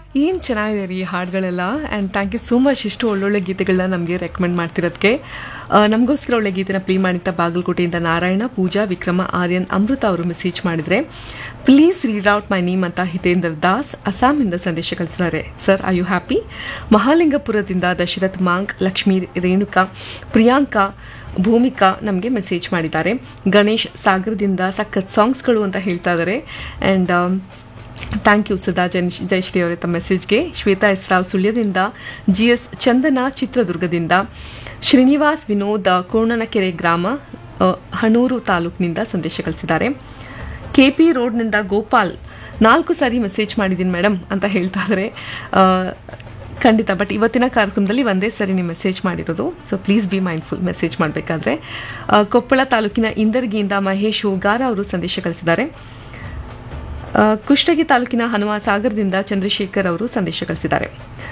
ಏನು ಚೆನ್ನಾಗಿದೆ ರೀ ಹಾಡುಗಳೆಲ್ಲ and thank you so much ಇಷ್ಟು ಒಳ್ಳೊಳ್ಳೆ ಗೀತೆಗಳನ್ನ ನಮಗೆ ರೆಕಮೆಂಡ್ ಮಾಡ್ತಿರೋದಕ್ಕೆ ಆ, ನಮಗೋಸ್ಕರ ಒಳ್ಳೆ ಗೀತೆನ ಪ್ಲೇ ಮಾಡಿದ್ದ ಬಾಗಲಕೋಟೆಯಿಂದ ನಾರಾಯಣ ಪೂಜಾ ವಿಕ್ರಮ ಆರ್ಯನ್ ಅಮೃತ ಅವರು ಮೆಸೇಜ್ ಮಾಡಿದರೆ please read out my name ಅಂತ ಹಿತೇಂದ್ರ ದಾಸ್ ಅಸ್ಸಾಮಿಂದ ಸಂದೇಶ ಕಳಿಸಿದ್ದಾರೆ ಸರ್ ಐ ಯು ಹ್ಯಾಪಿ ಮಹಾಲಿಂಗಪುರದಿಂದ ದಶರಥ್ ಮಾಂಗ್ ಲಕ್ಷ್ಮೀ ರೇಣುಕಾ ಪ್ರಿಯಾಂಕಾ ಭೂಮಿಕಾ ನಮಗೆ ಮೆಸೇಜ್ ಮಾಡಿದ್ದಾರೆ ಗಣೇಶ್ ಸಾಗರದಿಂದ ಸಖತ್ ಸಾಂಗ್ಸ್ಗಳು ಅಂತ ಹೇಳ್ತಾ ಇದ್ದಾರೆ ಆ್ಯಂಡ್ ಥ್ಯಾಂಕ್ ಯು ಸುಧಾ ಜನ್ ಜಯಶ್ರೀ ಅವರ ತಮ್ಮ ಮೆಸೇಜ್ಗೆ ಶ್ವೇತಾ ಎಸ್ ರಾವ್ ಸುಳ್ಯದಿಂದ ಜಿ ಎಸ್ ಚಂದನ ಚಿತ್ರದುರ್ಗದಿಂದ ಶ್ರೀನಿವಾಸ್ ವಿನೋದ್ ಕೋಣನಕೆರೆ ಗ್ರಾಮ ಆ, ಹಣೂರು ತಾಲೂಕಿನಿಂದ ಸಂದೇಶ ಕಳಿಸಿದ್ದಾರೆ ಕೆ ಪಿ ರೋಡ್ನಿಂದ ಗೋಪಾಲ್ ನಾಲ್ಕು ಸಾರಿ ಮೆಸೇಜ್ ಮಾಡಿದ್ದೀನಿ ಮೇಡಮ್ ಅಂತ ಹೇಳ್ತಾ ಇದ್ದಾರೆ ಆ, ಖಂಡಿತ ಬಟ್ ಇವತ್ತಿನ ಕಾರ್ಯಕ್ರಮದಲ್ಲಿ ಒಂದೇ ಸರಿ ನೀವು ಮೆಸೇಜ್ ಮಾಡಿರೋದು so please be mindful message ಮಾಡಬೇಕಾದ್ರೆ ಕೊಪ್ಪಳ ತಾಲೂಕಿನ ಇಂದರ್ಗಿಯಿಂದ ಮಹೇಶ್ ಹೋಗಾರ ಅವರು ಸಂದೇಶ ಕಳಿಸಿದ್ದಾರೆ ಆ, ಕುಷ್ಟಗಿ ತಾಲೂಕಿನ ಹನುಮ ಸಾಗರದಿಂದ ಚಂದ್ರಶೇಖರ್ ಅವರು ಸಂದೇಶ ಕಳಿಸಿದ್ದಾರೆ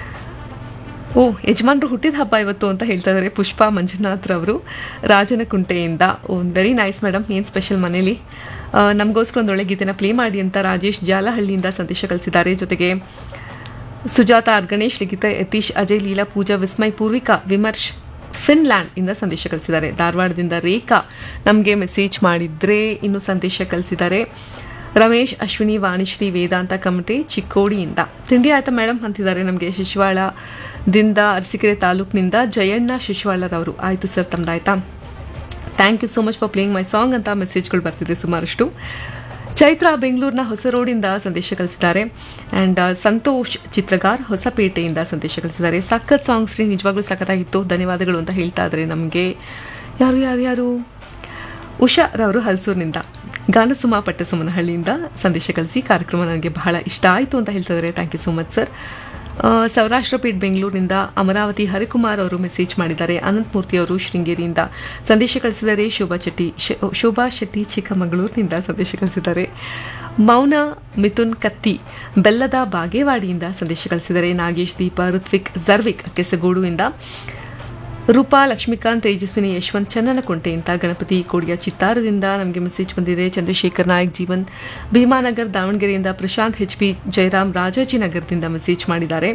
ಓ ಯಜಮಾನ್ರು ಹುಟ್ಟಿದ ಹಬ್ಬ ಇವತ್ತು ಅಂತ ಹೇಳ್ತಾ ಇದ್ದಾರೆ ಪುಷ್ಪಾ ಮಂಜುನಾಥ್ ರವರು ರಾಜನಕುಂಟೆಯಿಂದ ಓ ವೆರಿ ನೈಸ್ ಮೇಡಮ್ ಏನು ಸ್ಪೆಷಲ್ ಮನೇಲಿ ಆ, ನಮಗೋಸ್ಕರ ಒಂದು ಒಳ್ಳೆ ಗೀತೆನ ಪ್ಲೇ ಮಾಡಿ ಅಂತ ರಾಜೇಶ್ ಜಾಲಹಳ್ಳಿಯಿಂದ ಸಂದೇಶ ಕಳಿಸಿದ್ದಾರೆ ಜೊತೆಗೆ ಸುಜಾತ ಆರ್ ಗಣೇಶ್ ಲಿಖಿತ ಯತೀಶ್ ಅಜಯ್ ಲೀಲಾ ಪೂಜಾ ವಿಸ್ಮಯ್ ಪೂರ್ವಿಕಾ ವಿಮರ್ಶ್ ಫಿನ್ಲ್ಯಾಂಡ್ ಇಂದ ಸಂದೇಶ ಕಳಿಸಿದ್ದಾರೆ ಧಾರವಾಡದಿಂದ ರೇಖಾ ನಮಗೆ ಮೆಸೇಜ್ ಮಾಡಿದ್ರೆ ಇನ್ನು ಸಂದೇಶ ಕಳಿಸಿದ್ದಾರೆ ರಮೇಶ್ ಅಶ್ವಿನಿ ವಾಣಿಶ್ರೀ ವೇದಾಂತ ಕಮಟೆ ಚಿಕ್ಕೋಡಿಯಿಂದ ತಿಂಡಿ ಆಯ್ತಾ ಮೇಡಮ್ ಅಂತಿದ್ದಾರೆ ನಮಗೆ ಶಿಶುವಾಳದಿಂದ ಅರಸೀಕೆರೆ ತಾಲೂಕಿನಿಂದ ಜಯಣ್ಣ ಶಿಶುವಾಳರವರು ಆಯಿತು ಸರ್ ತಮ್ದಾಯ್ತಾ thank you so much for playing my song ಅಂತ ಮೆಸೇಜ್ಗಳು ಬರ್ತಿದೆ ಸುಮಾರಷ್ಟು ಚೈತ್ರ ಬೆಂಗಳೂರಿನ ಹೊಸ ರೋಡಿಂದ ಸಂದೇಶ ಕಳಿಸಿದ್ದಾರೆ ಆ್ಯಂಡ್ ಸಂತೋಷ್ ಚಿತ್ರಗಾರ್ ಹೊಸಪೇಟೆಯಿಂದ ಸಂದೇಶ ಕಳಿಸಿದ್ದಾರೆ ಸಖತ್ ಸಾಂಗ್ಸ್ ರೀ ನಿಜವಾಗ್ಲೂ ಸಖತ್ತಾಗಿತ್ತು ಧನ್ಯವಾದಗಳು ಅಂತ ಹೇಳ್ತಾ ಇದ್ದಾರೆ ನಮಗೆ ಯಾರು ಯಾರು ಯಾರು ಉಷಾರವರು ಹಲಸೂರಿನಿಂದ ಗಾನಸುಮ ಪಟ್ಟಸುಮನಹಳ್ಳಿಯಿಂದ ಸಂದೇಶ ಕಳಿಸಿ ಕಾರ್ಯಕ್ರಮ ನನಗೆ ಬಹಳ ಇಷ್ಟ ಆಯಿತು ಅಂತ ಹೇಳ್ತಾ ಇದ್ದಾರೆ thank you so much sir ಆ, ಸೌರಾಷ್ಟ್ರ ಪೀಠ್ ಬೆಂಗಳೂರಿನಿಂದ ಅಮರಾವತಿ ಹರಿಕುಮಾರ್ ಅವರು ಮೆಸೇಜ್ ಮಾಡಿದ್ದಾರೆ ಅನಂತಮೂರ್ತಿ ಅವರು ಶೃಂಗೇರಿಯಿಂದ ಸಂದೇಶ ಕಳಿಸಿದ್ದಾರೆ ಶೋಭಾ ಶೆಟ್ಟಿ ಶ- ಶೋಭಾ ಶೆಟ್ಟಿ ಚಿಕ್ಕಮಗಳೂರಿನಿಂದ ಸಂದೇಶ ಕಳಿಸಿದ್ದಾರೆ ಮೌನ ಮಿಥುನ್ ಕತ್ತಿ ಬೆಲ್ಲದ ಬಾಗೇವಾಡಿಯಿಂದ ಸಂದೇಶ ಕಳಿಸಿದ್ದಾರೆ ನಾಗೇಶ್ ದೀಪ ಋತ್ವಿಕ್ ಜರ್ವಿಕ್ ಕೆಸಗೋಡುವಿಂದ ರೂಪಾ ಲಕ್ಷ್ಮೀಕಾಂತ್ ತೇಜಸ್ವಿನಿ ಯಶವಂತ್ ಚನ್ನನಕುಂಟೆಯಿಂದ ಗಣಪತಿ ಕೋಡಿಯ ಚಿತ್ತಾರದಿಂದ ನಮಗೆ ಮೆಸೇಜ್ ಬಂದಿದೆ ಚಂದ್ರಶೇಖರ್ ನಾಯಕ್ ಜೀವನ್ ಭೀಮಾನಗರ್ ದಾವಣಗೆರೆಯಿಂದ ಪ್ರಶಾಂತ್ ಎಚ್ ಪಿ ಜಯರಾಮ್ ರಾಜಾಜಿನಗರದಿಂದ ಮೆಸೇಜ್ ಮಾಡಿದ್ದಾರೆ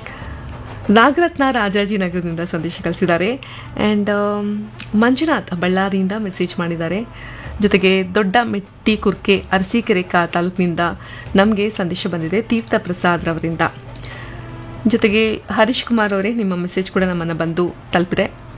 ನಾಗರತ್ನ ರಾಜಾಜಿನಗರದಿಂದ ಸಂದೇಶ ಕಳಿಸಿದ್ದಾರೆ ಆ್ಯಂಡ್ ಮಂಜುನಾಥ್ ಬಳ್ಳಾರಿಯಿಂದ ಮೆಸೇಜ್ ಮಾಡಿದ್ದಾರೆ ಜೊತೆಗೆ ದೊಡ್ಡ ಮೆಟ್ಟಿ ಕುರ್ಕೆ ಅರಸೀಕೆರೆ ಕಾ ತಾಲೂಕಿನಿಂದ ನಮಗೆ ಸಂದೇಶ ಬಂದಿದೆ ತೀರ್ಥ ಪ್ರಸಾದ್ ರವರಿಂದ ಜೊತೆಗೆ ಹರೀಶ್ ಕುಮಾರ್ ಅವರೇ ನಿಮ್ಮ ಮೆಸೇಜ್ ಕೂಡ ನಮ್ಮನ್ನು ಬಂದು ತಲುಪಿದೆ